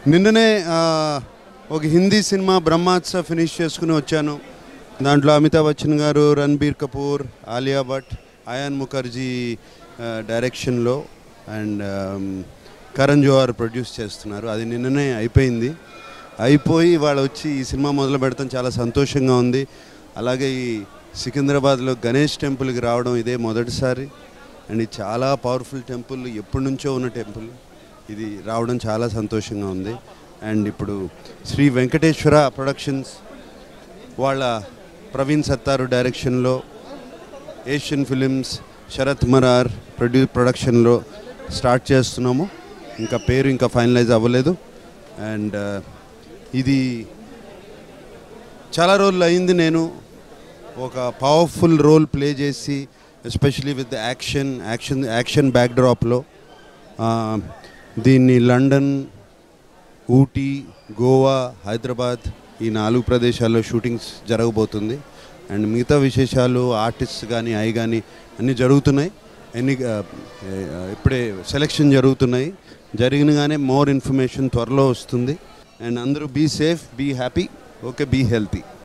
నిన్ననే ఆ, ఒక హిందీ సినిమా బ్రహ్మాత్స ఫినిష్ చేసుకుని వచ్చాను దాంట్లో అమితాబ్ బచ్చన్ గారు రణబీర్ కపూర్ ఆలియా భట్ అయాన్ ముఖర్జీ ఆ, డైరెక్షన్లో and um, Karan Johar produce చేస్తున్నారు అది నిన్ననే అయిపోయింది అయిపోయి వాళ్ళు వచ్చి ఈ సినిమా మొదలు పెడతాం చాలా సంతోషంగా ఉంది అలాగే ఈ సికింద్రాబాద్లో గణేష్ టెంపుల్కి రావడం ఇదే మొదటిసారి అండ్ ఇది చాలా పవర్ఫుల్ టెంపుల్ ఎప్పటి నుంచో ఉన్న టెంపుల్ ఇది రావడం చాలా సంతోషంగా ఉంది అండ్ ఇప్పుడు శ్రీ వెంకటేశ్వర ప్రొడక్షన్స్ వాళ్ళ ప్రవీణ్ సత్తారు డైరెక్షన్లో ఏషియన్ ఫిలిమ్స్ శరత్ మరార్ ప్రొడ్యూ ప్రొడక్షన్లో స్టార్ట్ చేస్తున్నాము ఇంకా పేరు ఇంకా ఫైనలైజ్ అవ్వలేదు అండ్ ఇది చాలా రోజులు అయింది నేను ఒక పవర్ఫుల్ రోల్ ప్లే చేసి especially with action action action బ్యాక్డ్రాప్లో దీన్ని లండన్ ఊటీ గోవా హైదరాబాద్ ఈ నాలుగు ప్రదేశాల్లో షూటింగ్స్ జరగబోతుంది అండ్ మిగతా విశేషాలు ఆర్టిస్ట్ కానీ అవి కానీ అన్నీ జరుగుతున్నాయి ఎన్ని ఆ, ఆ, ఇప్పుడే సెలెక్షన్ జరుగుతున్నాయి జరిగినగానే మోర్ ఇన్ఫర్మేషన్ త్వరలో వస్తుంది అండ్ అందరూ be safe be happy okay be healthy